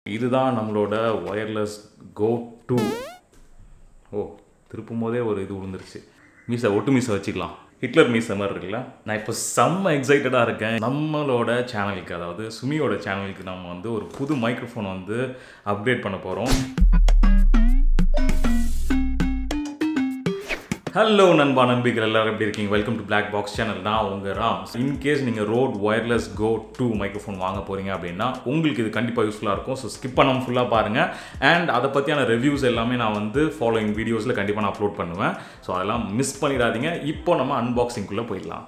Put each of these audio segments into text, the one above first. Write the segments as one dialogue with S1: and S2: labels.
S1: இதுதான் நம்மளோட wireless go two ஓ திருப்பும் போதே ஒரு இது விழுந்துருச்சு மீசை ஒட்டு மீசை வச்சுக்கலாம் ஹிட்லர் மீசை மாதிரி இருக்குல்ல நான் இப்போ செம்ம எக்ஸைட்டடாக இருக்கேன் நம்மளோட சேனலுக்கு அதாவது சுமியோட சேனலுக்கு நம்ம வந்து ஒரு புது மைக்ரோஃபோன் வந்து அப்டேட் பண்ண போகிறோம் ஹலோ நண்பா நண்பிகள் எல்லாரும் எப்படி இருக்கீங்க welcome to black box channel நான் உங்கள் ராம் இன்கேஸ் நீங்கள் Rode wireless go two microphone வாங்க போகிறீங்க அப்படின்னா உங்களுக்கு இது கண்டிப்பாக யூஸ்ஃபுல்லாக இருக்கும் ஸோ ஸ்கிப் பண்ணாமல் ஃபுல்லாக பாருங்கள் அண்ட் அதை பற்றியான ரிவ்யூஸ் எல்லாமே நான் வந்து ஃபாலோயிங் வீடியோஸில் கண்டிப்பாக நான் அப்லோட் பண்ணுவேன் ஸோ அதெல்லாம் மிஸ் பண்ணிடாதீங்க இப்போ நம்ம அன்பாக்சிங்குள்ளே போயிடலாம்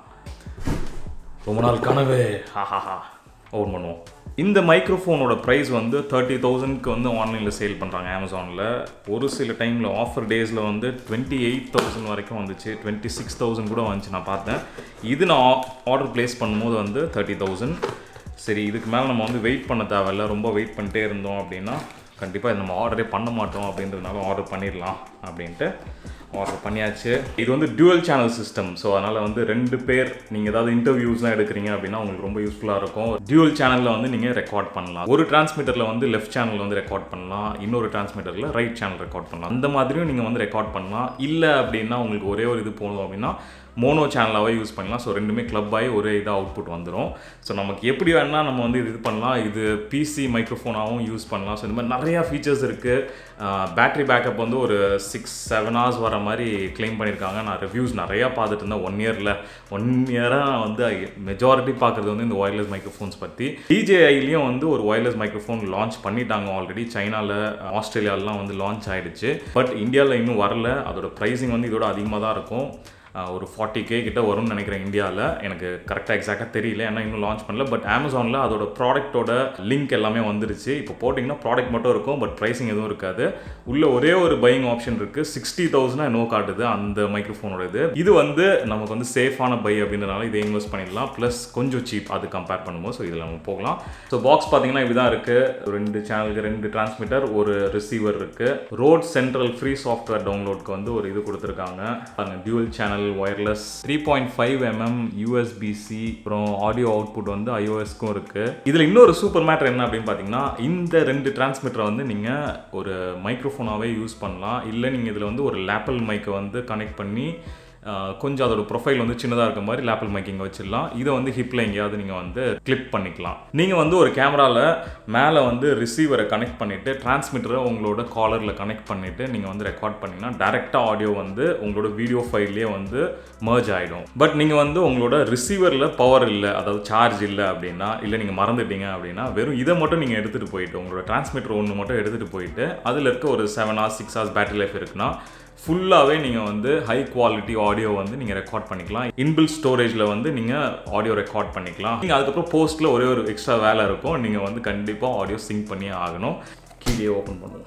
S1: ரொம்ப நாள் கனவு ஹாஹாஹா ஓன் பண்ணுவோம் இந்த மைக்ரோஃபோனோட ப்ரைஸ் வந்து தேர்ட்டி தௌசண்ட்க்கு வந்து ஆன்லைனில் சேல் பண்ணுறாங்க அமேசானில் ஒரு சில டைமில் ஆஃபர் டேஸில் வந்து டுவெண்ட்டி எயிட் தௌசண்ட் வரைக்கும் வந்துச்சு டுவெண்ட்டி சிக்ஸ் தௌசண்ட் கூட வந்துச்சு நான் பார்த்தேன் இது நான் ஆர்டர் ப்ளேஸ் பண்ணும்போது வந்து தேர்ட்டி தௌசண்ட் சரி இதுக்கு மேலே நம்ம வந்து வெயிட் பண்ண தேவையில்ல ரொம்ப வெயிட் பண்ணிட்டே இருந்தோம் அப்படின்னா கண்டிப்பாக நம்ம ஆர்டரே பண்ண மாட்டோம் அப்படின்றதுனால ஆர்டர் பண்ணிடலாம் அப்படின்ட்டு ஆர்டர் பண்ணியாச்சு இது வந்து டியூவல் சேனல் சிஸ்டம் ஸோ அதனால் வந்து ரெண்டு பேர் நீங்கள் ஏதாவது இன்டர்வியூஸ்லாம் எடுக்கிறீங்க அப்படின்னா உங்களுக்கு ரொம்ப யூஸ்ஃபுல்லாக இருக்கும் டியூவல் சேனலில் வந்து நீங்கள் ரெக்கார்ட் பண்ணலாம் ஒரு டிரான்ஸ்மிட்டரில் வந்து லெஃப்ட் சேனல் வந்து ரெக்கார்ட் பண்ணலாம் இன்னொரு டிரான்ஸ்மிட்டரில் ரைட் சேனல் ரெக்கார்ட் பண்ணலாம் அந்த மாதிரியும் நீங்கள் வந்து ரெக்கார்ட் பண்ணலாம் இல்லை அப்படின்னா உங்களுக்கு ஒரே ஒரு இது போகணும் அப்படின்னா மோனோ சேனலாகவே யூஸ் பண்ணலாம் ஸோ ரெண்டுமே கிளப் ஆகி ஒரே இதாக அவுட்புட் வந்துடும் ஸோ நமக்கு எப்படி வேணால் நம்ம வந்து இது பண்ணலாம் இது பிசி மைக்ரோஃபோனாகவும் யூஸ் பண்ணலாம் ஸோ இந்த மாதிரி நிறையா ஃபீச்சர்ஸ் இருக்குது பேட்டரி பேக்கப் வந்து ஒரு சிக்ஸ் செவன் ஹவர்ஸ் வர மாதிரி கிளைம் பண்ணியிருக்காங்க நான் ரிவ்யூஸ் நிறையா பார்த்துட்டு இருந்தேன் ஒன் இயரில் ஒன் இயராக நான் வந்து மெஜாரிட்டி பார்க்குறது வந்து இந்த ஒயர்லெஸ் மைக்ரோஃபோன்ஸ் பற்றி டிஜேஐலையும் வந்து ஒரு ஒயர்லெஸ் மைக்ரோஃபோன் லான்ச் பண்ணிட்டாங்க ஆல்ரெடி சைனாவில் ஆஸ்திரேலியாலலாம் வந்து லான்ச் ஆகிடுச்சு பட் இந்தியாவில் இன்னும் வரல அதோட ப்ரைஸிங் வந்து இதோட அதிகமாக தான் இருக்கும் ஒரு ஃபார்ட்டி கே கிட்ட வரும்னு நினைக்கிறேன் இந்தியாவில் எனக்கு கரெக்டாக எக்ஸாக்டாக தெரியல ஏன்னா இன்னும் லான்ச் பண்ணல பட் அமேசானில் அதோட ப்ராடக்ட்டோட லிங்க் எல்லாமே வந்துருச்சு இப்போ போட்டிங்கன்னா ப்ராடக்ட் மட்டும் இருக்கும் பட் ப்ரைஸிங் எதுவும் இருக்காது உள்ள ஒரே ஒரு பையிங் ஆப்ஷன் இருக்குது சிக்ஸ்டி தௌசண்ட் நோ காட்டுது அந்த மைக்ரோஃபோனோட இது இது வந்து நமக்கு வந்து சேஃபான பை அப்படின்றனால இதை இன்வெஸ்ட் பண்ணிடலாம் ப்ளஸ் கொஞ்சம் சீப் அது கம்பேர் பண்ணும்போது ஸோ இதில் நம்ம போகலாம் ஸோ பாக்ஸ் பார்த்தீங்கன்னா இப்படி தான் இருக்குது ரெண்டு சேனலுக்கு ரெண்டு டிரான்ஸ்மிட்டர் ஒரு ரிசீவர் இருக்குது ரோட் சென்ட்ரல் ஃப்ரீ சாஃப்ட்வேர் டவுன்லோட்க்கு வந்து ஒரு இது கொடுத்துருக்காங்க dual channel wireless three point five mm USB C அப்புறம் ஆடியோ அவுட்புட் வந்து ஐஓஎஸ்க்கும் இருக்கு இதில் இன்னொரு சூப்பர் மேட்டர் என்ன அப்படின்னு பார்த்தீங்கன்னா இந்த ரெண்டு டிரான்ஸ்மிட்டரை வந்து நீங்கள் ஒரு மைக்ரோஃபோனாகவே யூஸ் பண்ணலாம் இல்லை நீங்கள் இதில் வந்து ஒரு லேப்பல் மைக்கை வந்து கனெக்ட் பண்ணி கொஞ்சம் அதோட ப்ரொஃபைல் வந்து சின்னதாக இருக்க மாதிரி லேப்பிள் மைக்கிங் வச்சிடலாம் இதை வந்து ஹிப்பில் எங்கேயாவது நீங்கள் வந்து கிளிப் பண்ணிக்கலாம் நீங்கள் வந்து ஒரு கேமராவில் மேலே வந்து ரிசீவரை கனெக்ட் பண்ணிவிட்டு டிரான்ஸ்மிட்டரை உங்களோட காலரில் கனெக்ட் பண்ணிவிட்டு நீங்கள் வந்து ரெக்கார்ட் பண்ணிங்கன்னா டேரெக்டாக ஆடியோ வந்து உங்களோட வீடியோ ஃபைல்லே வந்து மர்ஜ் ஆகிடும் பட் நீங்கள் வந்து உங்களோட ரிசீவரில் பவர் இல்லை அதாவது சார்ஜ் இல்லை அப்படின்னா இல்லை நீங்கள் மறந்துட்டீங்க அப்படின்னா வெறும் இதை மட்டும் நீங்கள் எடுத்துகிட்டு போயிட்டு உங்களோட டிரான்ஸ்மிட்டர் ஒன்று மட்டும் எடுத்துகிட்டு போயிட்டு அதில் இருக்க ஒரு seven hours six hours battery life இருக்குன்னா ஃபுல்லாகவே நீங்கள் வந்து ஹை குவாலிட்டி ஆடியோ வந்து நீங்கள் ரெக்கார்ட் பண்ணிக்கலாம் இன்பில் ஸ்டோரேஜில் வந்து நீங்கள் ஆடியோ ரெக்கார்ட் பண்ணிக்கலாம் நீங்கள் அதுக்கப்புறம் போஸ்ட்டில் ஒரே ஒரு எக்ஸ்ட்ரா வேலை இருக்கும் நீங்கள் வந்து கண்டிப்பாக ஆடியோ சிங்க் பண்ணியே ஆகணும் கீழே ஓப்பன் பண்ணுவோம்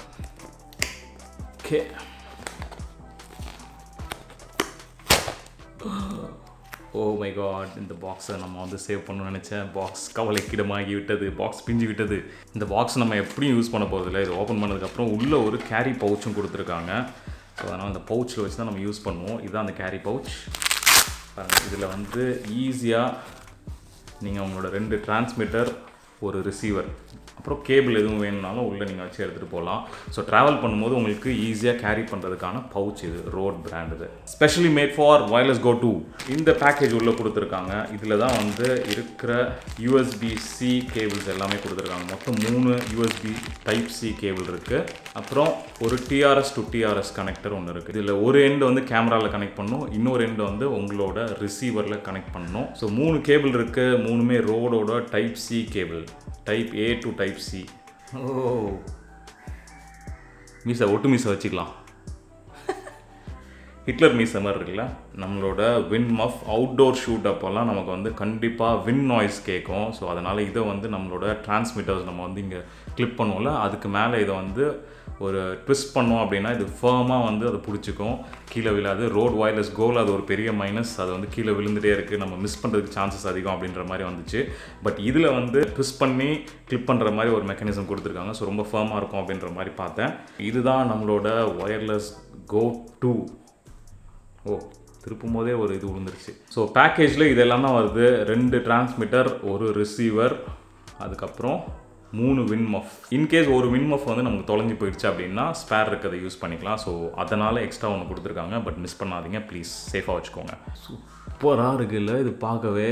S1: ஓகே ஓ மை காட் இந்த பாக்ஸை நம்ம வந்து சேவ் பண்ணணும்னு நினச்சேன் பாக்ஸ் கவலைக்கிடமாகி விட்டது பாக்ஸ் பிஞ்சு விட்டது இந்த பாக்ஸ் நம்ம எப்படியும் யூஸ் பண்ண போகிறதில்ல இது ஓப்பன் பண்ணதுக்கப்புறம் உள்ளே ஒரு கேரி பவுச்சும் கொடுத்துருக்காங்க ஸோ அதனால் அந்த பவுச்சில் வச்சு தான் நம்ம யூஸ் பண்ணுவோம் இதுதான் அந்த கேரி பவுச் பாருங்கள் இதில் வந்து ஈஸியாக நீங்கள் உங்களோட ரெண்டு டிரான்ஸ்மிட்டர் ஒரு ரிசீவர் அப்புறம் கேபிள் எதுவும் வேணும்னாலும் உள்ளே நீங்கள் வச்சு எடுத்துகிட்டு போகலாம் ஸோ ட்ராவல் பண்ணும்போது உங்களுக்கு ஈஸியாக கேரி பண்ணுறதுக்கான பவுச் இது ரோட் பிராண்ட் இது specially made for wireless go two இந்த பேக்கேஜ் உள்ளே கொடுத்துருக்காங்க இதில் தான் வந்து இருக்கிற யூஎஸ்பி சி கேபிள்ஸ் எல்லாமே கொடுத்துருக்காங்க மொத்தம் மூணு யூஎஸ்பி டைப் சி கேபிள் இருக்குது அப்புறம் ஒரு டிஆர்எஸ் டு டிஆர்எஸ் கனெக்டர் ஒன்று இருக்குது இதில் ஒரு எண்டு வந்து கேமராவில் கனெக்ட் பண்ணணும் இன்னொரு எண்டு வந்து உங்களோட ரிசீவரில் கனெக்ட் பண்ணணும் ஸோ மூணு கேபிள் இருக்குது மூணுமே ரோடோட type C cable type A to type C ஓ மீசை ஒட்டு மீசை வச்சுக்கலாம் ஹிட்லர் மீசை மாதிரி இருக்குல்ல நம்மளோட வின் மஃப் அவுட்டோர் ஷூட் அப்போல்லாம் நமக்கு வந்து கண்டிப்பாக வின் நாய்ஸ் கேட்கும் ஸோ அதனால் இதை வந்து நம்மளோட டிரான்ஸ்மிட்டர்ஸ் நம்ம வந்து இங்கே கிளிப் பண்ணுவோம்ல அதுக்கு மேலே இதை வந்து ஒரு ட்விஸ்ட் பண்ணோம் அப்படின்னா இது ஃபேமாக வந்து அதை பிடிச்சிக்கும் கீழே விழாது ரோட் ஒயர்லெஸ் கோல் அது ஒரு பெரிய மைனஸ் அது வந்து கீழே விழுந்துட்டே இருக்குது நம்ம மிஸ் பண்ணுறதுக்கு சான்சஸ் அதிகம் அப்படின்ற மாதிரி வந்துச்சு பட் இதில் வந்து ட்விஸ்ட் பண்ணி கிளிப் பண்ணுற மாதிரி ஒரு மெக்கானிசம் கொடுத்துருக்காங்க ஸோ ரொம்ப ஃபேமாக இருக்கும் அப்படின்ற மாதிரி பார்த்தேன் இதுதான் நம்மளோட ஒயர்லெஸ் கோ டூ ஓ திருப்பும் போதே ஒரு இது விழுந்துருச்சு ஸோ பேக்கேஜில் இதெல்லாம் தான் வருது ரெண்டு டிரான்ஸ்மிட்டர் ஒரு ரிசீவர் அதுக்கப்புறம் மூணு வின் மஃப் இன்கேஸ் ஒரு வின் மஃப் வந்து நமக்கு தொலைஞ்சு போயிடுச்சு அப்படின்னா ஸ்பேர் இருக்கிறத யூஸ் பண்ணிக்கலாம் ஸோ அதனால் எக்ஸ்ட்ரா ஒன்று கொடுத்துருக்காங்க பட் மிஸ் பண்ணாதீங்க ப்ளீஸ் சேஃபாக வச்சுக்கோங்க சூப்பராக இருக்குல்ல இது பார்க்கவே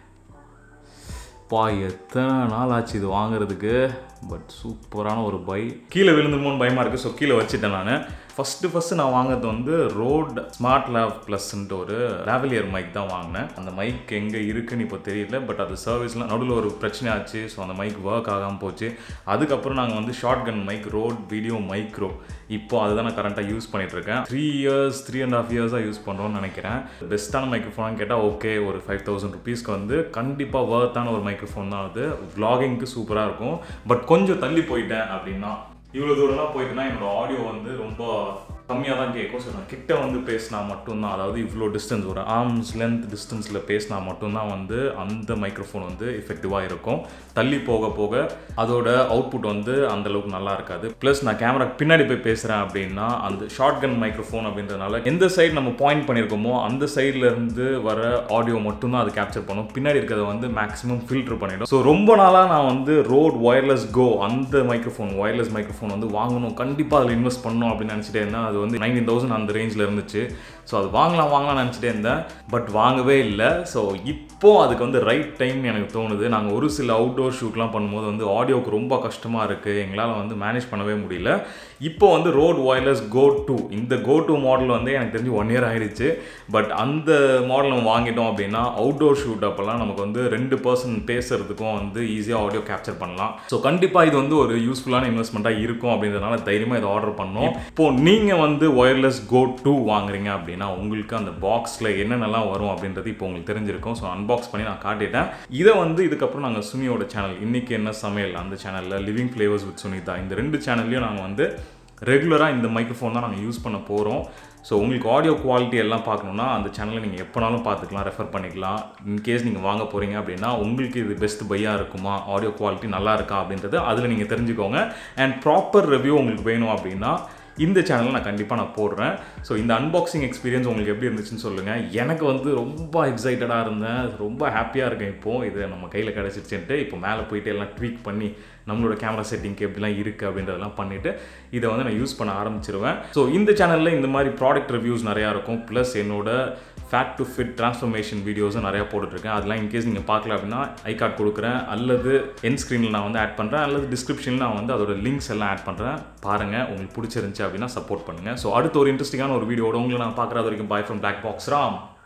S1: பா எத்தனை நாள் ஆச்சு இது வாங்குறதுக்கு பட் சூப்பரான ஒரு பை கீழே விழுந்துருமோன்னு பயமாக இருக்குது ஸோ கீழே வச்சுட்டேன் நான் ஃபஸ்ட்டு ஃபஸ்ட்டு நான் வாங்கினது வந்து ரோட் ஸ்மார்ட் லேப் ப்ளஸ்ன்ட்டு ஒரு லேவலியர் மைக் தான் வாங்கினேன் அந்த மைக் எங்கே இருக்குன்னு இப்போ தெரியல பட் அது சர்வீஸ்லாம் நடுவில் ஒரு பிரச்சனை ஆச்சு ஸோ அந்த மைக் ஒர்க் ஆகாமல் போச்சு அதுக்கப்புறம் நாங்கள் வந்து shotgun mic Rode video micro இப்போ அதுதான் நான் கரண்ட்டாக யூஸ் பண்ணிகிட்ருக்கேன் three years three and half இயர்ஸாக யூஸ் பண்ணுறோன்னு நினைக்கிறேன் பெஸ்ட்டான மைக்ரோஃபோனான்னு கேட்டால் ஓகே ஒரு ஃபைவ் தௌசண்ட் ருபீஸ்க்கு வந்து கண்டிப்பாக ஒர்த்தான ஒரு மைக்ரோஃபோன் தான் அது vlogging-க்கு சூப்பராக இருக்கும் பட் கொஞ்சம் தள்ளி போயிட்டேன் அப்படின்னா இவ்வளோ தூரம்லாம் போயிட்டுனா என்னோட ஆடியோ வந்து ரொம்ப கம்மியாக தான் கேட்கும் ஸோ நான் கிட்ட வந்து பேசினா மட்டும்தான் அதாவது இவ்வளோ டிஸ்டன்ஸ் ஒரு ஆர்ம்ஸ் லென்த் டிஸ்டன்ஸில் பேசினா மட்டும்தான் வந்து அந்த மைக்ரோஃபோன் வந்து எஃபெக்டிவாக இருக்கும் தள்ளி போக போக அதோட அவுட்புட் வந்து அந்த அளவுக்கு நல்லா இருக்காது ப்ளஸ் நான் கேமரா பின்னாடி போய் பேசுகிறேன் அப்படின்னா அந்த ஷார்ட் கன் மைக்ரோஃபோன் அப்படின்றதுனால எந்த சைடு நம்ம பாயிண்ட் பண்ணியிருக்கோமோ அந்த சைடில் இருந்து வர ஆடியோ மட்டும்தான் அது கேப்சர் பண்ணும் பின்னாடி இருக்கிறத வந்து மேக்ஸிமம் ஃபில்டர் பண்ணிடும் ஸோ ரொம்ப நாளாக நான் வந்து ரோட் ஒயர்லெஸ் கோ அந்த மைக்ரோஃபோன் ஒயர்லெஸ் மைக்ரோஃபோன் வந்து வாங்கணும் கண்டிப்பாக அதில் இன்வெஸ்ட் பண்ணணும் அப்படின்னு நினச்சிட்டே இருந்தேன் அது வந்து நைன்டீன் தௌசண்ட் அந்த ரேஞ்சில் இருந்துச்சு ஸோ அது வாங்கலாம் வாங்கலாம் நினச்சிட்டே இருந்தேன் பட் வாங்கவே இல்லை ஸோ இப்போ அதுக்கு வந்து ரைட் டைம் எனக்கு தோணுது நாங்கள் ஒரு சில அவுட்டோர் ஷூட்லாம் பண்ணும்போது வந்து ஆடியோக்கு ரொம்ப கஷ்டமாக இருக்குது எங்களால் வந்து மேனேஜ் பண்ணவே முடியல இப்போ வந்து ரோட் ஒயர்லெஸ் கோ டூ இந்த கோ டூ மாடல் வந்து எனக்கு தெரிஞ்சு ஒன் இயர் ஆயிடுச்சு பட் அந்த மாடல் நம்ம வாங்கிட்டோம் அப்படின்னா அவுட்டோர் ஷூட் அப்போல்லாம் நமக்கு வந்து ரெண்டு பர்சன் பேசுறதுக்கும் வந்து ஈஸியாக ஆடியோ கேப்சர் பண்ணலாம் ஸோ கண்டிப்பாக இது வந்து ஒரு யூஸ்ஃபுல்லான இன்வெஸ்ட்மெண்ட்டாக இருக்கும் அப்படின்றதுனால தைரியமாக இதை ஆர்டர் பண்ணோம் இப்போ நீங்கள் வந்து ஒயர்லெஸ் கோ டூ வாங்குறீங்க அப்படின்னா உங்களுக்கு அந்த பாக்ஸில் என்னென்னலாம் வரும் அப்படின்றது இப்போ உங்களுக்கு தெரிஞ்சிருக்கும் ஸோ அன்பாக்ஸ் பண்ணி நான் காட்டிட்டேன் இதை வந்து இதுக்கப்புறம் நாங்கள் சுனியோட சேனல் இன்னைக்கு என்ன சமையல் அந்த சேனலில் லிவிங் ஃப்ளேவர்ஸ் வித் சுனிதா இந்த ரெண்டு சேனல்லையும் நாங்கள் வந்து ரெகுலராக இந்த மைக்ரோஃபோன் தான் நாங்கள் யூஸ் பண்ண போகிறோம் ஸோ உங்களுக்கு ஆடியோ குவாலிட்டி எல்லாம் பார்க்கணுன்னா அந்த சேனலை நீங்கள் எப்போனாலும் பார்த்துக்கலாம் ரெஃபர் பண்ணிக்கலாம் இன்கேஸ் நீங்கள் வாங்க போகிறீங்க அப்படின்னா உங்களுக்கு இது பெஸ்ட் பையாக இருக்குமா ஆடியோ குவாலிட்டி நல்லா இருக்கா அப்படின்றது அதில் நீங்கள் தெரிஞ்சுக்கோங்க அண்ட் ப்ராப்பர் ரிவ்யூ உங்களுக்கு வேணும் அப்படின்னா இந்த சேனலில் நான் கண்டிப்பாக நான் போடுறேன் ஸோ இந்த அன்பாக்சிங் எக்ஸ்பீரியன்ஸ் உங்களுக்கு எப்படி இருந்துச்சுன்னு சொல்லுங்கள் எனக்கு வந்து ரொம்ப எக்ஸைட்டடாக இருந்தேன் ரொம்ப ஹாப்பியாக இருக்கேன் இப்போது இது நம்ம கையில் கிடச்சிருச்சுன்ட்டு இப்போ மேலே போயிட்டு எல்லாம் ட்வீக் பண்ணி நம்மளோட கேமரா செட்டிங்க்கு எப்படிலாம் இருக்குது அப்படின்றதெல்லாம் பண்ணிவிட்டு இதை வந்து நான் யூஸ் பண்ண ஆரம்பிச்சிருவேன் ஸோ இந்த சேனலில் இந்த மாதிரி ப்ராடக்ட் ரிவ்யூஸ் நிறையா இருக்கும் ப்ளஸ் என்னோட ஃபேட் டு ஃபிட் ட்ரான்ஸ்ஃபர்மேஷன் வீடியோஸும் நிறையா போட்டுட்ருக்கேன் அதெல்லாம் இன்கேஸ் நீங்கள் பார்க்கல அப்படின்னா ஐ கார்டு கொடுக்குறேன் அல்லது என் ஸ்க்ரீனில் நான் வந்து ஆட் பண்ணுறேன் அல்லது டிஸ்கிரிப்ஷனில் நான் வந்து அதோட லிங்க்ஸ் எல்லாம் ஆட் பண்ணுறேன் பாருங்கள் உங்களுக்கு பிடிச்சிருந்துச்சு அப்படின்னா சப்போர்ட் பண்ணுங்கள் ஸோ அடுத்த ஒரு இன்ட்ரெஸ்டிங்கான ஒரு வீடியோட உங்களை நான் பார்க்குறது வரைக்கும் bye from black box Ram